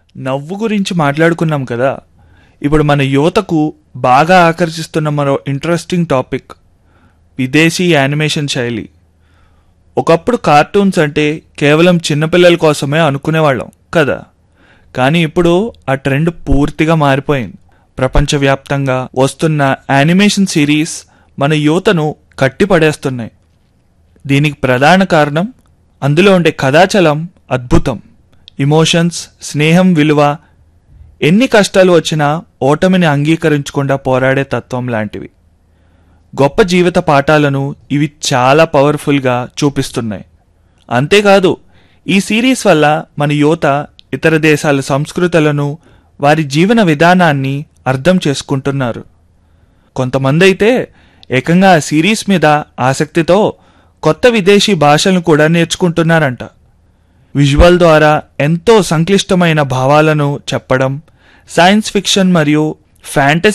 నవ్వు గురించి మాట్లాడుకున్నాం కదా ఇప్పుడు మన యువతకు బాగా ఆకర్షిస్తున్న మరో ఇంట్రెస్టింగ్ టాపిక్ విదేశీ యానిమేషన్ శైలి ఒకప్పుడు కార్టూన్స్ అంటే కేవలం చిన్నపిల్లల కోసమే అనుకునేవాళ్ళం కదా కానీ ఇప్పుడు ఆ ట్రెండ్ పూర్తిగా మారిపోయింది ప్రపంచవ్యాప్తంగా వస్తున్న యానిమేషన్ సిరీస్ మన యువతను కట్టిపడేస్తున్నాయి దీనికి ప్రధాన కారణం అందులో ఉండే కథాచలం అద్భుతం ఇమోషన్స్ స్నేహం విలువ ఎన్ని కష్టాలు వచ్చినా ఓటమిని అంగీకరించకుండా పోరాడే తత్వం లాంటివి గొప్ప జీవిత పాఠాలను ఇవి చాలా పవర్ఫుల్గా చూపిస్తున్నాయి అంతేకాదు ఈ సిరీస్ వల్ల మన యువత ఇతర దేశాల సంస్కృతులను వారి జీవన విధానాన్ని అర్థం చేసుకుంటున్నారు కొంతమంది అయితే ఏకంగా ఆ సిరీస్ మీద ఆసక్తితో కొత్త విదేశీ భాషలను కూడా నేర్చుకుంటున్నారంట విజువల్ ద్వారా ఎంతో సంక్లిష్టమైన భావాలను చెప్పడం సైన్స్ ఫిక్షన్ మరియు ఫ్యాంటసీ